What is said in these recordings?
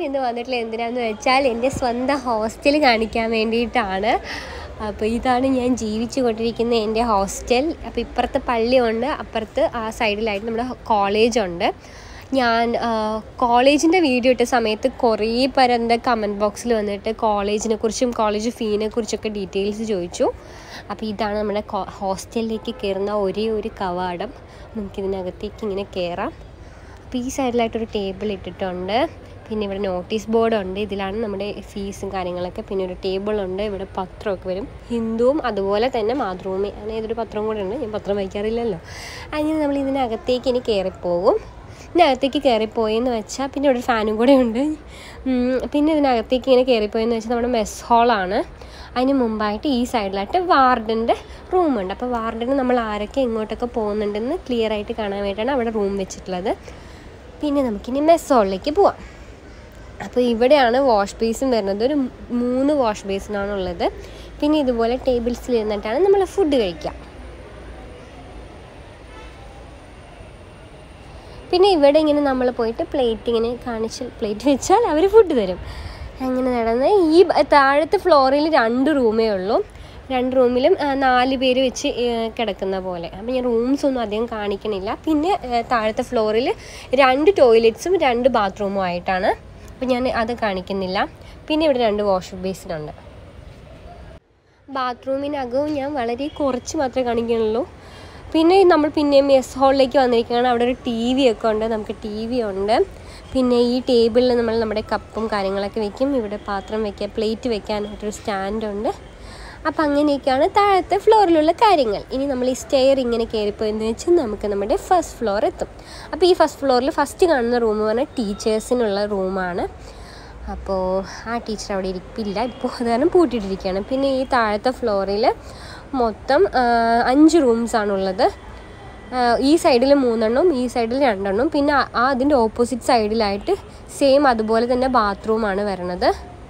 ഇന്ന് വന്നിട്ടുള്ള എന്തിനാന്ന് വെച്ചാൽ എൻ്റെ സ്വന്തം ഹോസ്റ്റൽ കാണിക്കാൻ വേണ്ടിയിട്ടാണ് അപ്പോൾ ഇതാണ് ഞാൻ ജീവിച്ചു കൊണ്ടിരിക്കുന്ന എൻ്റെ ഹോസ്റ്റൽ അപ്പോൾ ഇപ്പുറത്ത് പള്ളിയുണ്ട് അപ്പുറത്ത് ആ സൈഡിലായിട്ട് നമ്മുടെ കോളേജുണ്ട് ഞാൻ കോളേജിൻ്റെ വീഡിയോ ഇട്ട സമയത്ത് കുറേ പേര് എൻ്റെ കമൻറ്റ് ബോക്സിൽ വന്നിട്ട് കോളേജിനെ കുറിച്ചും കോളേജ് ഫീനെ കുറിച്ചൊക്കെ ഡീറ്റെയിൽസ് ചോദിച്ചു അപ്പോൾ ഇതാണ് നമ്മുടെ ഹോസ്റ്റലിലേക്ക് കയറുന്ന ഒരേ ഒരു കവാടം നമുക്കിതിനകത്തേക്ക് ഇങ്ങനെ കയറാം അപ്പോൾ ഈ സൈഡിലായിട്ടൊരു ടേബിൾ ഇട്ടിട്ടുണ്ട് പിന്നെ ഇവിടെ നോട്ടീസ് ബോർഡ് ഉണ്ട് ഇതിലാണ് നമ്മുടെ ഫീസും കാര്യങ്ങളൊക്കെ പിന്നെ ഒരു ടേബിളുണ്ട് ഇവിടെ പത്രമൊക്കെ വരും ഹിന്ദുവും അതുപോലെ തന്നെ മാതൃഭൂമി അങ്ങനെ ഏതൊരു പത്രം കൂടെ ഉണ്ട് ഞാൻ പത്രം വായിക്കാറില്ലല്ലോ അങ്ങനെ നമ്മൾ ഇതിനകത്തേക്ക് ഇനി കയറിപ്പോകും ഇതിനകത്തേക്ക് കയറിപ്പോയെന്ന് വെച്ചാൽ പിന്നെ ഇവിടെ ഒരു ഫാനും കൂടെ ഉണ്ട് ഉം, പിന്നെ ഇതിനകത്തേക്ക് ഇങ്ങനെ കയറിപ്പോയെന്ന് വെച്ചാൽ നമ്മുടെ മെസ് ഹാളാണ് അതിന് മുമ്പായിട്ട് ഈ സൈഡിലായിട്ട് വാർഡൻ്റെ റൂമുണ്ട് അപ്പോൾ വാർഡന് നമ്മൾ ആരൊക്കെ എങ്ങോട്ടൊക്കെ പോകുന്നുണ്ടെന്ന് ക്ലിയർ ആയിട്ട് കാണാൻ വേണ്ടിയിട്ടാണ് അവിടെ റൂം വെച്ചിട്ടുള്ളത് പിന്നെ നമുക്കിനി മെസ് ഹാളിലേക്ക് പോവാം അപ്പോൾ ഇവിടെയാണ് വാഷ് ബേസിൻ വരുന്നത് ഒരു മൂന്ന് വാഷ് ബേസിനാണ് ഉള്ളത് പിന്നെ ഇതുപോലെ ടേബിൾസിൽ ഇരുന്നിട്ടാണ് നമ്മൾ ഫുഡ് കഴിക്കുക പിന്നെ ഇവിടെ ഇങ്ങനെ നമ്മൾ പോയിട്ട് പ്ലേറ്റ് ഇങ്ങനെ കാണിച്ച് പ്ലേറ്റ് വെച്ചാൽ അവർ ഫുഡ് തരും അങ്ങനെ നടന്ന് ഈ ബ- താഴത്തെ ഫ്ലോറിൽ രണ്ട് റൂമേ ഉള്ളൂ രണ്ട് റൂമിലും ആ, നാല് പേര് വെച്ച് ഏ, കിടക്കുന്ന പോലെ അപ്പോൾ ഞാൻ റൂംസ് ഒന്നും അധികം കാണിക്കണില്ല പിന്നെ ഏ, താഴത്തെ ഫ്ലോറിൽ രണ്ട് ടോയ്ലറ്റ്സും രണ്ട് ബാത്റൂമും ആയിട്ടാണ് അപ്പോൾ ഞാൻ അത് കാണിക്കുന്നില്ല പിന്നെ ഇവിടെ രണ്ട് വാഷ് ബേസിനുണ്ട് ബാത്റൂമിനകവും ഞാൻ വളരെ കുറച്ച് മാത്രമേ കാണിക്കുന്നുള്ളൂ പിന്നെ നമ്മൾ പിന്നെയും എസ് ഹാളിലേക്ക് വന്നിരിക്കുകയാണ് അവിടെ ഒരു ടി വി ഒക്കെ ഉണ്ട് നമുക്ക് ടി വി ഉണ്ട് പിന്നെ ഈ ടേബിളിൽ നമ്മൾ നമ്മുടെ കപ്പും കാര്യങ്ങളൊക്കെ വെക്കും ഇവിടെ പാത്രം വെക്കുക പ്ലേറ്റ് വെക്കാനായിട്ടൊരു സ്റ്റാൻഡുണ്ട് അപ്പം അങ്ങനെയൊക്കെയാണ് താഴത്തെ ഫ്ലോറിലുള്ള കാര്യങ്ങൾ ഇനി നമ്മൾ ഈ സ്റ്റെയർ ഇങ്ങനെ കയറിപ്പോയെന്ന് വെച്ചാൽ നമുക്ക് നമ്മുടെ ഫസ്റ്റ് ഫ്ലോർ എത്തും അപ്പോൾ ഈ ഫസ്റ്റ് ഫ്ലോറിൽ ഫസ്റ്റ് കാണുന്ന റൂം പറഞ്ഞാൽ ടീച്ചേഴ്സിനുള്ള റൂമാണ് അപ്പോൾ ആ ടീച്ചർ അവിടെ ഇരിപ്പില്ല ഇപ്പോൾ അത് കാരണം പൂട്ടിയിട്ടിരിക്കുകയാണ് പിന്നെ ഈ താഴത്തെ ഫ്ലോറിൽ മൊത്തം ആ, അഞ്ച് റൂംസാണുള്ളത് ഈ സൈഡിൽ മൂന്നെണ്ണം ഈ സൈഡിൽ രണ്ടെണ്ണം പിന്നെ ആ- ആ അതിൻ്റെ ഓപ്പോസിറ്റ് സൈഡിലായിട്ട് സെയിം അതുപോലെ തന്നെ ബാത്റൂമാണ് വരണത്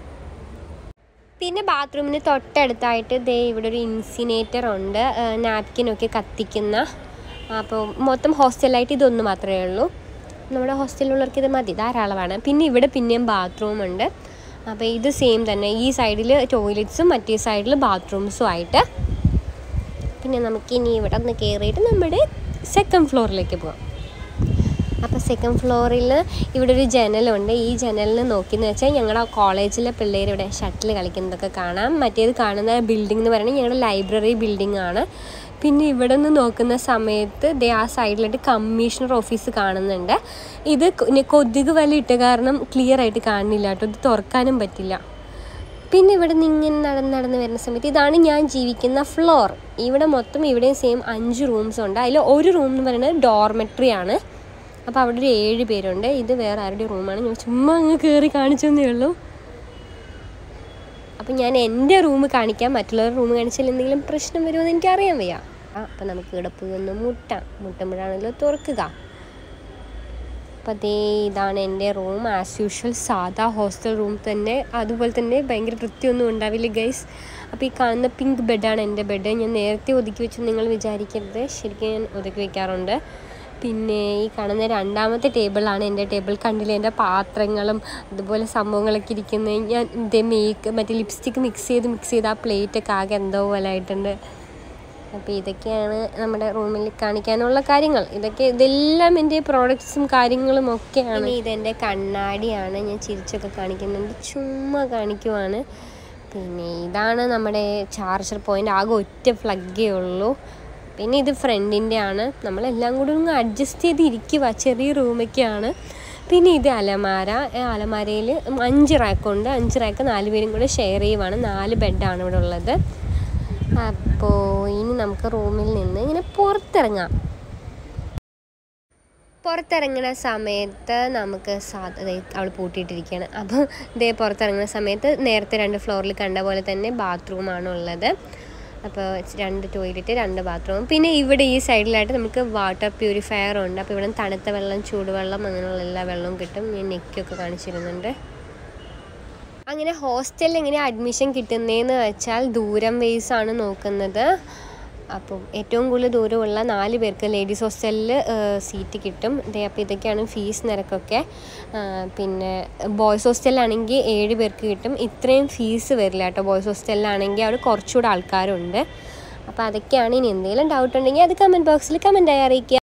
പിന്നെ ബാത്റൂമിന് തൊട്ടടുത്തായിട്ട് ദേ ഇവിടെ ഒരു ഇൻസിനേറ്റർ ഉണ്ട് നാപ്കിനൊക്കെ കത്തിക്കുന്ന അപ്പോൾ മൊത്തം ഹോസ്റ്റലായിട്ട് ഇതൊന്ന് മാത്രമേ ഉള്ളൂ നമ്മുടെ ഹോസ്റ്റലിലുള്ളവർക്ക് ഇത് മതി ധാരാളമാണ് പിന്നെ ഇവിടെ പിന്നെയും ബാത്റൂം ഉണ്ട് അപ്പോൾ ഇത് സെയിം തന്നെ ഈ സൈഡിൽ ടോയ്ലറ്റ്സും മറ്റേ സൈഡിൽ ബാത്റൂംസും ആയിട്ട് പിന്നെ നമുക്ക് ഇനി ഇവിടെ ഒന്ന് കയറിയിട്ട് നമ്മുടെ സെക്കൻഡ് ഫ്ലോറിലേക്ക് പോകാം അപ്പോൾ സെക്കൻഡ് ഫ്ലോറിൽ ഇവിടെ ഒരു ജനലുണ്ട് ഈ ജനലിൽ നോക്കിയെന്ന് വെച്ചാൽ ഞങ്ങളുടെ കോളേജിലെ പിള്ളേർ ഇവിടെ ഷട്ടിൽ കളിക്കുന്നതൊക്കെ കാണാം മറ്റേത് കാണുന്ന ബിൽഡിംഗ് എന്ന് പറയുന്നത് ഞങ്ങളുടെ ലൈബ്രറി ബിൽഡിംഗ് ആണ് പിന്നെ ഇവിടെ നിന്ന് നോക്കുന്ന സമയത്ത് ദേ ആ സൈഡിലായിട്ട് കമ്മീഷണർ ഓഫീസ് കാണുന്നുണ്ട് ഇത് കൊ- ഇനി കൊതുക് വല ഇട്ട കാരണം ക്ലിയർ ആയിട്ട് കാണുന്നില്ല കേട്ടോ ഇത് തുറക്കാനും പറ്റില്ല പിന്നെ ഇവിടെ നിന്ന് ഇങ്ങനെ നടന്ന് നടന്ന് വരുന്ന സമയത്ത് ഇതാണ് ഞാൻ ജീവിക്കുന്ന ഫ്ലോർ ഇവിടെ മൊത്തം ഇവിടെയും സെയിം അഞ്ച് റൂംസ് ഉണ്ട് അതിൽ ഒരു റൂം എന്ന് പറയുന്നത് ഡോർമെട്രി ആണ് അപ്പോൾ അവിടെ ഒരു ഏഴ് പേരുണ്ട് ഇത് വേറെ ആരുടെ റൂമാണ് ഞാൻ ചുമ്മാ അങ്ങ് കയറി കാണിച്ചെന്നേ ഉള്ളൂ അപ്പം ഞാൻ എൻ്റെ റൂം കാണിക്കാം മറ്റുള്ളവരുടെ റൂം കാണിച്ചാൽ എന്തെങ്കിലും പ്രശ്നം വരുമെന്ന് എനിക്കറിയാൻ വയ്യ ആ അപ്പം നമുക്ക് ഇവിടെ പോയി ഒന്ന് മുട്ടാം മുട്ടുമ്പോഴാണല്ലോ തുറക്കുക അപ്പോൾ ദേ ഇതാണ് എൻ്റെ റൂം ആസ് യൂഷ്വൽ സാധാ ഹോസ്റ്റൽ റൂം തന്നെ അതുപോലെ തന്നെ ഭയങ്കര വൃത്തിയൊന്നും ഉണ്ടാവില്ല ഗൈസ് അപ്പോൾ ഈ കാണുന്ന പിങ്ക് ബെഡാണ് എൻ്റെ ബെഡ് ഞാൻ നേരത്തെ ഒതുക്കി വെച്ചു നിങ്ങൾ വിചാരിക്കരുത് ശരിക്കും ഞാൻ ഒതുക്കി വെക്കാറുണ്ട് പിന്നെ ഈ കാണുന്ന രണ്ടാമത്തെ ടേബിളാണ് എൻ്റെ ടേബിൾ കണ്ടില്ലേ എൻ്റെ പാത്രങ്ങളും അതുപോലെ സംഭവങ്ങളൊക്കെ ഇരിക്കുന്നത് ഞാൻ ഇതേ മേക്ക് മറ്റേ ലിപ്സ്റ്റിക്ക് മിക്സ് ചെയ്ത് മിക്സ് ചെയ്ത് ആ പ്ലേറ്റൊക്കെ ആകെ എന്തോ പോലെ ആയിട്ടുണ്ട് അപ്പോൾ ഇതൊക്കെയാണ് നമ്മുടെ റൂമിൽ കാണിക്കാനുള്ള കാര്യങ്ങൾ ഇതൊക്കെ ഇതെല്ലാം എൻ്റെ പ്രോഡക്ട്സും കാര്യങ്ങളും ഒക്കെയാണ് ഇതെൻ്റെ കണ്ണാടിയാണ് ഞാൻ ചിരിച്ചൊക്കെ കാണിക്കുന്നുണ്ട് ചുമ്മാ കാണിക്കുവാണ് പിന്നെ ഇതാണ് നമ്മുടെ ചാർജർ പോയിൻ്റ് ആകെ ഒറ്റ ഫ്ലഗേ ഉള്ളൂ പിന്നെ ഇത് ഫ്രണ്ടിൻ്റെ ആണ് നമ്മളെല്ലാം കൂടി ഒന്ന് അഡ്ജസ്റ്റ് ചെയ്ത് ഇരിക്കുക ചെറിയ റൂമൊക്കെയാണ് പിന്നെ ഇത് അലമാര അലമാരയിൽ അഞ്ച് റാക്കുണ്ട് അഞ്ച് റാക്ക് നാല് പേരും കൂടെ ഷെയർ ചെയ്യുവാണ് നാല് ബെഡാണ് ഇവിടെ ഉള്ളത് അപ്പോൾ ഇനി നമുക്ക് റൂമിൽ നിന്ന് ഇങ്ങനെ പുറത്തിറങ്ങാം പുറത്തിറങ്ങുന്ന സമയത്ത് നമുക്ക് സാധ്യത അവൾ പൂട്ടിയിട്ടിരിക്കുകയാണ് അപ്പോൾ ഇതേ പുറത്തിറങ്ങുന്ന സമയത്ത് നേരത്തെ രണ്ട് ഫ്ലോറിൽ കണ്ട പോലെ തന്നെ ബാത്റൂമാണ് ഉള്ളത് അപ്പോൾ രണ്ട് ടോയ്ലറ്റ് രണ്ട് ബാത്റൂം പിന്നെ ഇവിടെ ഈ സൈഡിലായിട്ട് നമുക്ക് വാട്ടർ പ്യൂരിഫയർ ഉണ്ട് അപ്പോൾ ഇവിടെ തണുത്ത വെള്ളം ചൂടുവെള്ളം അങ്ങനെയുള്ള എല്ലാ വെള്ളവും കിട്ടും ഞാൻ നെക്കൊക്കെ കാണിച്ചിരുന്നുണ്ട് അങ്ങനെ ഹോസ്റ്റലിൽ എങ്ങനെ അഡ്മിഷൻ കിട്ടുന്നതെന്ന് വെച്ചാൽ ദൂരം വേസ് ആണ് നോക്കുന്നത് അപ്പം ഏറ്റവും കൂടുതൽ ദൂരമുള്ള നാല് പേർക്ക് ലേഡീസ് ഹോസ്റ്റലിൽ സീറ്റ് കിട്ടും ദേ അപ്പോൾ ഇതൊക്കെയാണ് ഫീസ് നിരക്കൊക്കെ ആ, പിന്നെ ബോയ്സ് ഹോസ്റ്റലിലാണെങ്കിൽ ഏഴ് പേർക്ക് കിട്ടും ഇത്രയും ഫീസ് വരില്ല കേട്ടോ ബോയ്സ് ഹോസ്റ്റലിലാണെങ്കിൽ അവിടെ കുറച്ചുകൂടെ ആൾക്കാരുണ്ട് അപ്പോൾ അതൊക്കെയാണ് ഇനി എന്തെങ്കിലും ഡൗട്ട് ഉണ്ടെങ്കിൽ അത് കമൻറ്റ് ബോക്സിൽ കമൻറ്റായി അറിയിക്കുക